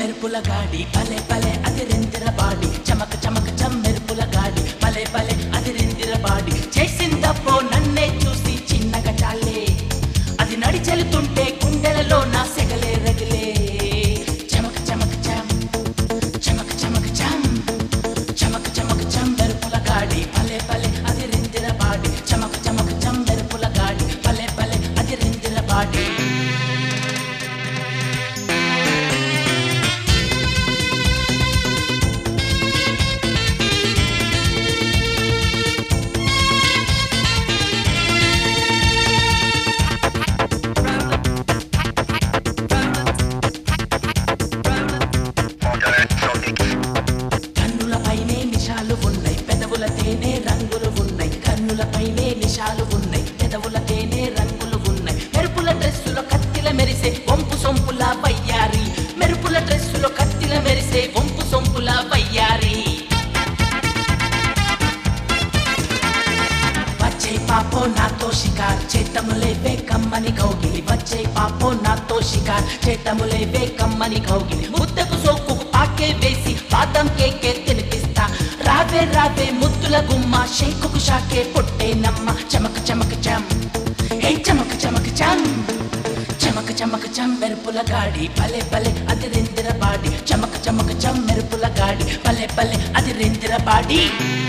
మెరుపుల గాడి పలే పలే అది రెందిర బాడి చమక చమక చం మెరుపుల గాడి పలే పలే అది రెందిర బాడి చేసిందప్పో నన్నే చూసి చిన్నగా చాలే అది నడిచెలుతుంటే గుండెలలో నా సెగలే రగిలే చమక చమక చం చమక చమక చం చమక చమక చం మెరుపుల గాడి పలే పలే అది రెందిర బాడి చమక చమక చం మెరుపుల గాడి పలే పలే అది రెందిర బాడి కన్నులపైనే నిషాలు ఉన్నాయి పెదవుల తేనే రంగులు ఉన్నాయి కన్నులపైనే నిషాలు ఉన్నాయి పెదవుల తేనే రంగులు ఉన్నాయి మెరుపుల డ్రెస్సులో కత్తిల మెరిసే వంపు సొంపుల వయ్యారి మెరుపుల డ్రెస్సులో కత్తిల మెరిసే వంపు సొంపుల వయ్యారి వచ్చే పాపో నాతో షికార్ చేతములేవే కమ్మని కౌగిలి వచ్చే పాపో నాతో షికార్ చేతములేవే కమ్మని కౌగిలి ముద్దకు సోకుకు పాకే వేసి బాదం కేకే తినిపిస్తా రావే రావే ముద్దుల గుమ్మ శంకుకు షాకే పొట్టే నమ్మ చమక చమక చం ఏ చమక చమక చం చమక చమక చం మెరుపుల గాడి పలే పలే అది రెందిర బాడి చమక చమక చం మెరుపుల గాడి పలే పలే అది రెందిర బాడి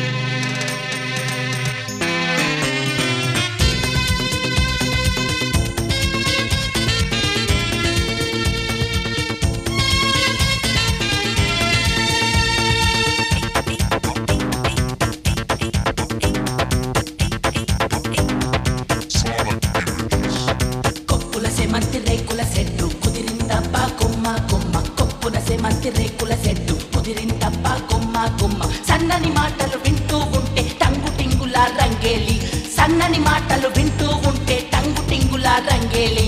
కొప్పుల సెమంతి రేకుల సెట్టు కుదిరిందబ్బా కొమ్మ కొమ్మ కొప్పుల సెమంతి రేకుల సెట్టు కుదిరిందబ్బా కొమ్మ కొమ్మ సన్నని మాటలు వింటూ ఉంటే టంగు టింగుల రంగేలి సన్నని మాటలు వింటూ ఉంటే టంగు టింగుల రంగేలి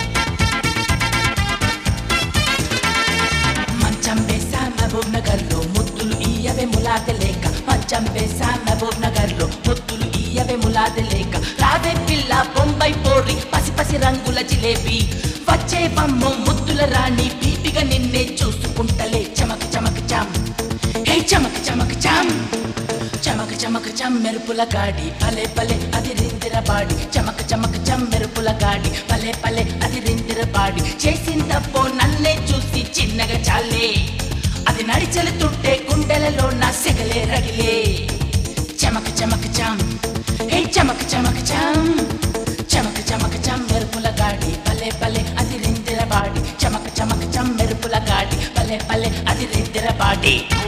మంచం వేసా మహబూబ్ నగర్ లో ముద్దులు ఇయ్యవే ములాద లేక మంచం వేసా మహబూబ్ నగర్ లో ముద్దులు ఇయ్యవే ములాద లేక రావే పిల్ల బొంబై పోరి పసి పసి రంగుల జిలేబీ వచ్చే బమ్మ ముద్దుల రాణి పీపిగా నిన్నే చూసుకుంటలే చమక చమక చాం హే చమక చమక చాం చమక చమక చం మెరుపుల గాడి పలే పలే అది రిందిర బాడి చమక చమక చం మెరుపుల గాడి పలే పలే అది రిందిర బాడి చేసిందప్పో నన్నే చూసి చిన్నగా చాలే అది నడిచెలుతుంటే గుండెలలో నా సెగలే రగిలే చమక చమక చం హే చమక చమక చం చమక చమక చం మెరుపుల గాడి పలే పలే అది రిందిర బాడి చమక చమక చం మెరుపుల గాడి పలే పలే అది రిందిర బాడి